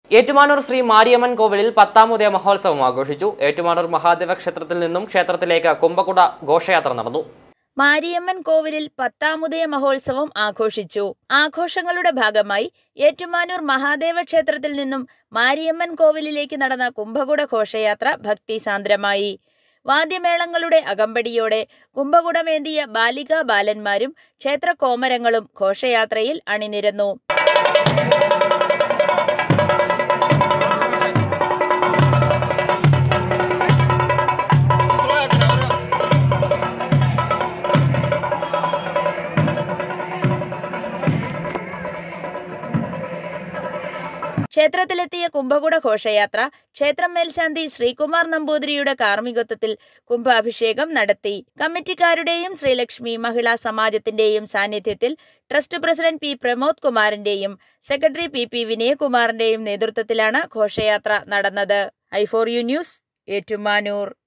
ഏറ്റുമാനൂർ ശ്രീ മാരിയമ്മൻ കോവിലിൽ പത്താമുദയ മഹോത്സവം ആഘോഷിച്ചു ഏറ്റുമാനൂർ മഹാദേവ ക്ഷേത്രത്തിൽ നിന്നും ക്ഷേത്രത്തിലേക്ക് കുംഭകുട ഘോഷയാത്ര നടന്നു മാരിയമ്മൻ കോവിലിൽ പത്താമുദയ മഹോത്സവം ആഘോഷിച്ചു ആഘോഷങ്ങളുടെ ഭാഗമായി ഏറ്റുമാനൂർ മഹാദേവ ക്ഷേത്രത്തിൽ നിന്നും മാരിയമ്മൻ കോവിലിലേക്ക് നടന്ന കുംഭകുട ഘോഷയാത്ര ഭക്തിസാന്ദ്രമായി വാദ്യമേളങ്ങളുടെ അകമ്പടിയോടെ കുംഭകുടമേന്തിയ ബാലികാ ബാലന്മാരും ക്ഷേത്ര കോമരങ്ങളും ഘോഷയാത്രയിൽ അണിനിരന്നു ക്ഷേത്രത്തിലെത്തിയ കുംഭകുട ഘോഷയാത്ര ക്ഷേത്രം മേൽശാന്തി ശ്രീകുമാർ നമ്പൂതിരിയുടെ കാർമ്മികത്വത്തിൽ കുംഭാഭിഷേകം നടത്തി കമ്മിറ്റിക്കാരുടെയും ശ്രീലക്ഷ്മി മഹിളാ സമാജത്തിന്റെയും സാന്നിധ്യത്തിൽ ട്രസ്റ്റ് പ്രസിഡന്റ് പി പ്രമോദ് കുമാറിന്റെയും സെക്രട്ടറി പി പി വിനയകുമാറിന്റെയും നേതൃത്വത്തിലാണ് ഘോഷയാത്ര നടന്നത് I for U news Ettumanoor